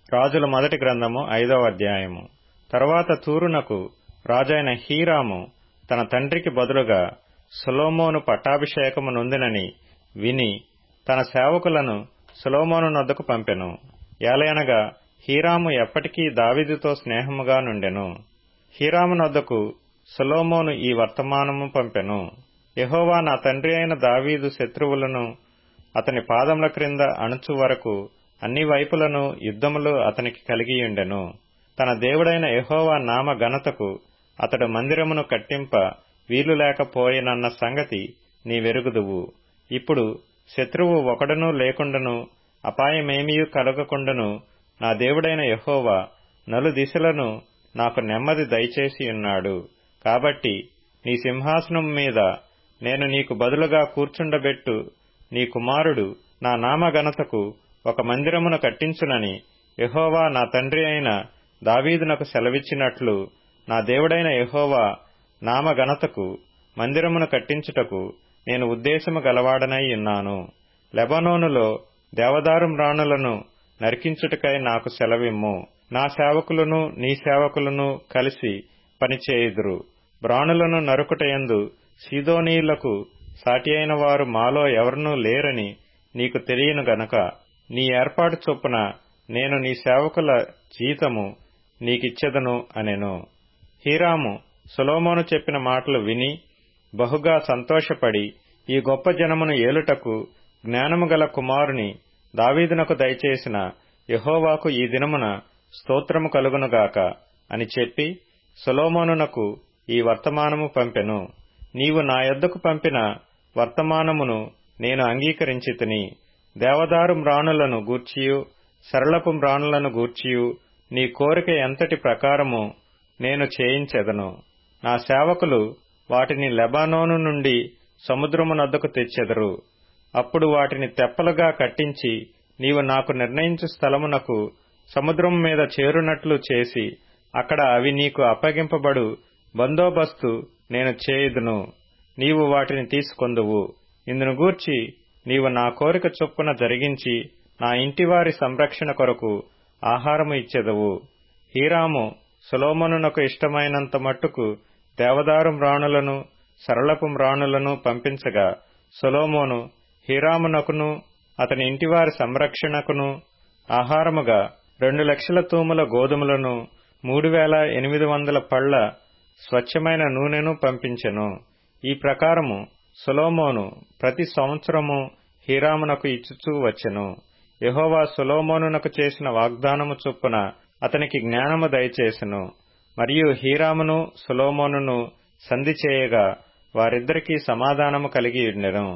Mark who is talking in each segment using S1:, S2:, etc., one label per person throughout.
S1: రాజుల మొదటి గ్రంథము ఐదవ అధ్యాయము తరువాత తూరునకు రాజైన హీరాము తన తండ్రికి బదులుగా సొలోమోను పట్టాభిషేకము నొందినని విని తన సేవకులను సొలోమోను నొద్దకు పంపెను ఏలయనగా హీరాము ఎప్పటికీ దావీదుతో స్నేహముగా నుండెను హీరాము నొద్దకు సొలోమోను ఈ వర్తమానము పంపెను యహోవా నా తండ్రి అయిన దావీదు శత్రువులను అతని పాదముల క్రింద అణుచు వరకు అన్ని వైపులను యుద్ధములు అతనికి కలిగియుండెను తన దేవుడైన యహోవా నామ ఘనతకు అతడు మందిరమును కట్టింప వీలు లేకపోయినన్న సంగతి నీ వెరుగుదువు ఇప్పుడు శత్రువు ఒకడునూ లేకుండను అపాయమేమియూ కలగకుండను నా దేవుడైన యహోవా నలు దిశలను నాకు నెమ్మది దయచేసి ఉన్నాడు కాబట్టి నీ సింహాసనం మీద నేను నీకు బదులుగా కూర్చుండబెట్టు నీ కుమారుడు నా నామఘనతకు ఒక మందిరమును కట్టించునని యహోవా నా తండ్రి అయిన దావీదునకు సెలవిచ్చినట్లు నా దేవుడైన యహోవా నామఘనతకు మందిరమును కట్టించుటకు నేను ఉద్దేశము గలవాడనై ఉన్నాను లెబనోనులో దేవదారు మ్రాణులను నరికించుటకై నాకు సెలవిమ్ము నా సేవకులను నీ సేవకులను కలిసి పనిచేయుదురు బ్రాణులను నరుకుటయందు సీదోనీయులకు సాటి అయిన వారు మాలో ఎవరనూ లేరని నీకు తెలియను గనక నీ ఏర్పాటు చొప్పున నేను నీ సేవకుల జీతము నీకిచ్చెదను అనెను హీరాము సొలోమోను చెప్పిన మాటలు విని బహుగా సంతోషపడి ఈ గొప్ప జనమును ఏలుటకు జ్ఞానము గల కుమారుని దావీదునకు దయచేసిన యహోవాకు ఈ దినమున స్తోత్రము కలుగునుగాక అని చెప్పి సొలోమోనునకు ఈ వర్తమానము పంపెను నీవు నా యొద్దకు పంపిన వర్తమానమును నేను అంగీకరించితిని దేవదారు మ్రాణులను గూర్చియు సరళపు మ్రాణులను గూర్చియు నీ కోరిక ఎంతటి ప్రకారము నేను చేయించెదను నా సేవకులు వాటిని లెబానోను నుండి సముద్రమునద్దకు తెచ్చెదరు అప్పుడు వాటిని తెప్పలుగా కట్టించి నీవు నాకు నిర్ణయించు స్థలమునకు సముద్రం మీద చేరునట్లు చేసి అక్కడ అవి నీకు అప్పగింపబడు బందోబస్తు నేను చేయుదును నీవు వాటిని తీసుకొందువు ఇందును గూర్చి నీవు నా కోరిక చొప్పున జరిగించి నా ఇంటివారి సంరక్షణ కొరకు ఆహారము ఇచ్చెదవు హీరాము సులోమనునకు ఇష్టమైనంత మట్టుకు దేవదారు మ్రాణులను సరళపు మ్రాణులను పంపించగా సొలోమోను హీరామునకును అతని ఇంటివారి సంరక్షణకును ఆహారముగా రెండు లక్షల తూముల గోధుమలను మూడు వేల ఎనిమిది వందల పళ్ల స్వచ్ఛమైన నూనెను పంపించెను ఈ ప్రకారము సొలోమోను ప్రతి సంవత్సరము హీరామునకు ఇచ్చుచూ వచ్చెను యహోవా సొలోమోనునకు చేసిన వాగ్దానము చొప్పున అతనికి జ్ఞానము దయచేసెను మరియు హీరామును సొలోమోనును సంధి చేయగా వారిద్దరికీ సమాధానము కలిగి ఉండెను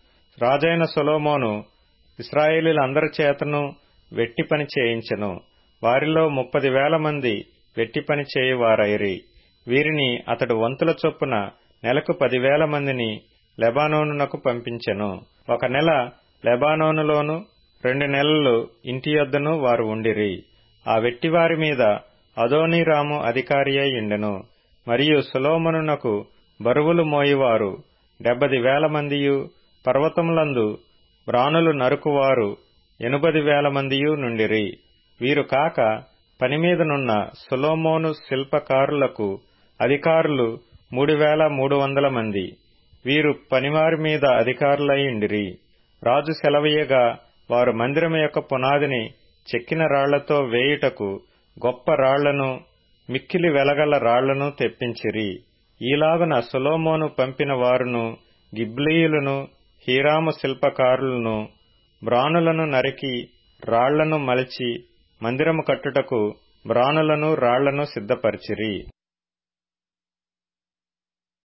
S1: రాజైన సొలోమోను ఇస్రాయేలీలందరి చేతను వెట్టి పని చేయించెను వారిలో ముప్పది వేల మంది వెట్టి పని చేయువారైరి వీరిని అతడు వంతుల చొప్పున నెలకు పదివేల మందిని లెబానోనునకు పంపించెను ఒక నెల లెబానోనులోను రెండు నెలలు ఇంటి యొద్దను వారు ఉండిరి ఆ వెట్టివారి మీద అదోనీరాము అధికారి అయి ఉండెను మరియు సులోమనునకు బరువులు మోయివారు డెబ్బది వేల మందియు పర్వతములందు బ్రాణులు నరుకువారు ఎనుబది వేల మందియు నుండిరి వీరు కాక పనిమీదనున్న సొలోమోను శిల్పకారులకు అధికారులు మూడు వేల మూడు వందల మంది వీరు పనివారి మీద అధికారులయ్యుండిరి రాజు సెలవీయగా వారు మందిరం యొక్క పునాదిని చెక్కిన రాళ్లతో వేయుటకు గొప్ప రాళ్లను మిక్కిలి వెలగల రాళ్లను తెప్పించిరి ఈలాగున సొలోమోను పంపిన వారును గిబ్లీయులను హీరాము శిల్పకారులను బ్రానులను నరికి రాళ్లను మలిచి మందిరము కట్టుటకు బ్రానులను రాళ్లను సిద్ధపరిచిరి